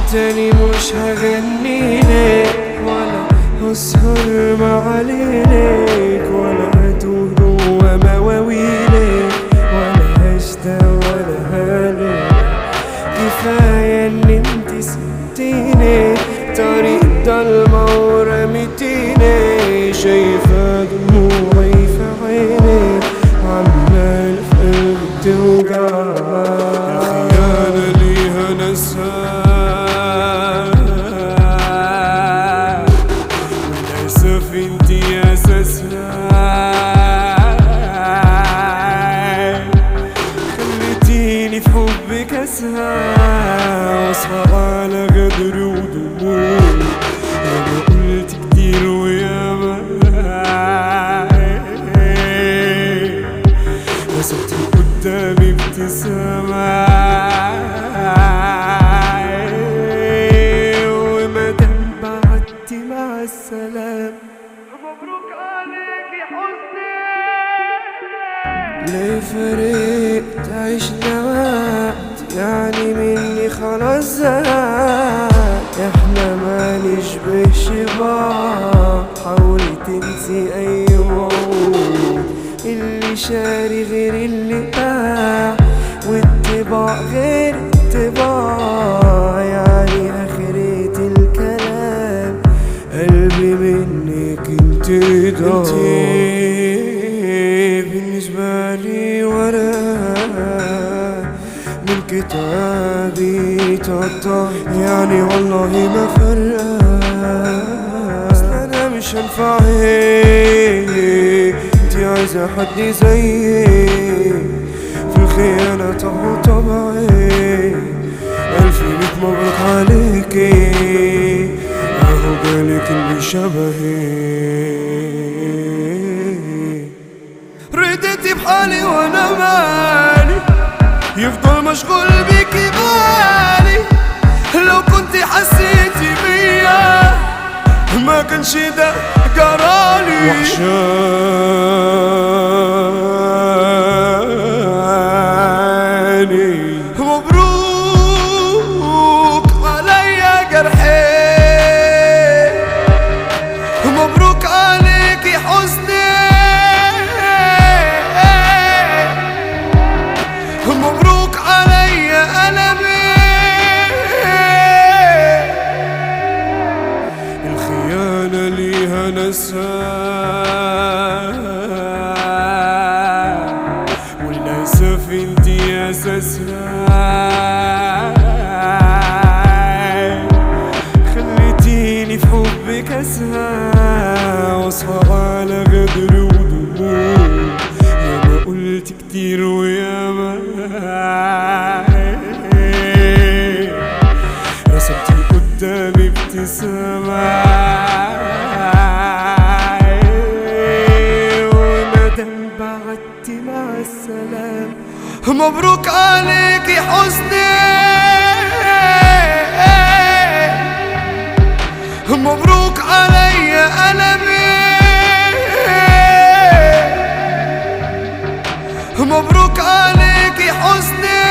تاني مش هغني لك ولا هسهر مع ليلك ولا هتوه جوا مواويلك ولا هشتاق ولا هلك كفاية ان انت سبتيني طريق ضلمة ورميتيني شايفة دموعي في عيني عمال في قلبي توجع الخيانة ليها ناسها وللأسف انتي أساسها خليتيني في حبك اسهى واصحى على غدر ودموع انا قلت كتير وياما رسمت قدامي ابتسامة ومادام بعدتي مع السلامة مبروك عليك يا حسني ليه فرقت عشنا وقت يعني مني خلاص زهقت احنا ما نشبهش بعض حاولي تنسي اي وعود اللي شاري غير اللي باع والطباع غير الطباع يعني اخرة الكلام قلبي منك انت ضاع بالنسبة لي ورقة من كتابي تقطع يعني والله ما فرقة اصل انا مش هنفع هيك انتي عايزة حد زيي في الخيانة طبعا طبعي ألف ميت مبروك عليكي أهو جالك اللي شبهي رديتي بحالي وانا مالي يفضل مشغول بيكي بالي لو كنت حسيتي بيا ما كانش ده جرالي وحشاني مبروك عليا جرحي مبروك عليك يا حسني مبروك عليا ألمي الخيانة ليها ناسها وللأسف انتي أساسها خليتيني في حبك اسهى واصحى على غدر ودموع ياما قلت كتير وياما رسمتي قدامي ابتسامة ومادام بعدتي مع السلامة مبروك عليك يا حسني مبروك عليا ألمي مبروك عليك يا حسني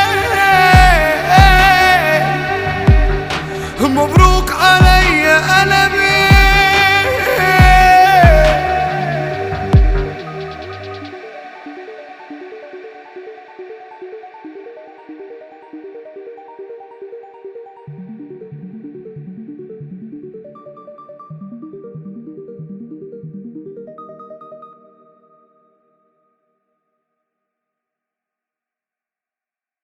مبروك عليا ألمي